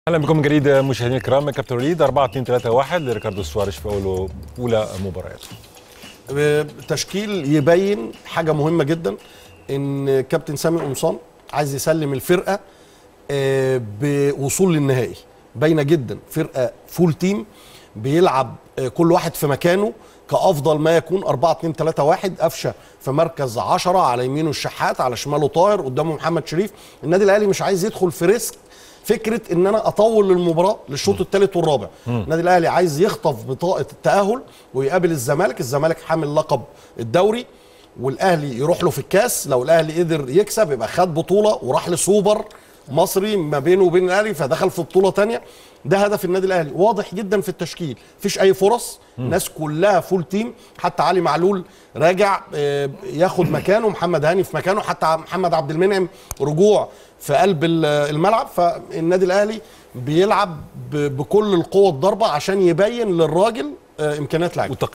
اهلا بكم من جديد مشاهدينا الكرام كابتن وليد 4 2 3 1 لريكاردو سواريش في اول اولى مبارياته تشكيل يبين حاجه مهمه جدا ان كابتن سامي قمصان عايز يسلم الفرقه آه، بوصول للنهائي باينه جدا فرقه فول تيم بيلعب آه، كل واحد في مكانه كافضل ما يكون 4 2 3 1 قفشه في مركز 10 على يمينه الشحات على شماله طاهر قدامه محمد شريف النادي الاهلي مش عايز يدخل في ريسك فكره ان انا اطول المباراه للشوط الثالث والرابع النادي الاهلي عايز يخطف بطاقه التاهل ويقابل الزمالك الزمالك حامل لقب الدوري والاهلي يروح له في الكاس لو الاهلي قدر يكسب يبقى خد بطوله وراح لسوبر مصري ما بينه وبين الاهلي فدخل في بطوله تانية ده هدف النادي الاهلي واضح جدا في التشكيل مفيش اي فرص الناس كلها فول تيم حتى علي معلول راجع آه، ياخد مكانه محمد هاني في مكانه حتى محمد عبد المنعم رجوع في قلب ال- الملعب فالنادي الاهلي بيلعب ب- بكل القوه الضربه عشان يبين للراجل آه، امكانيات لعيبه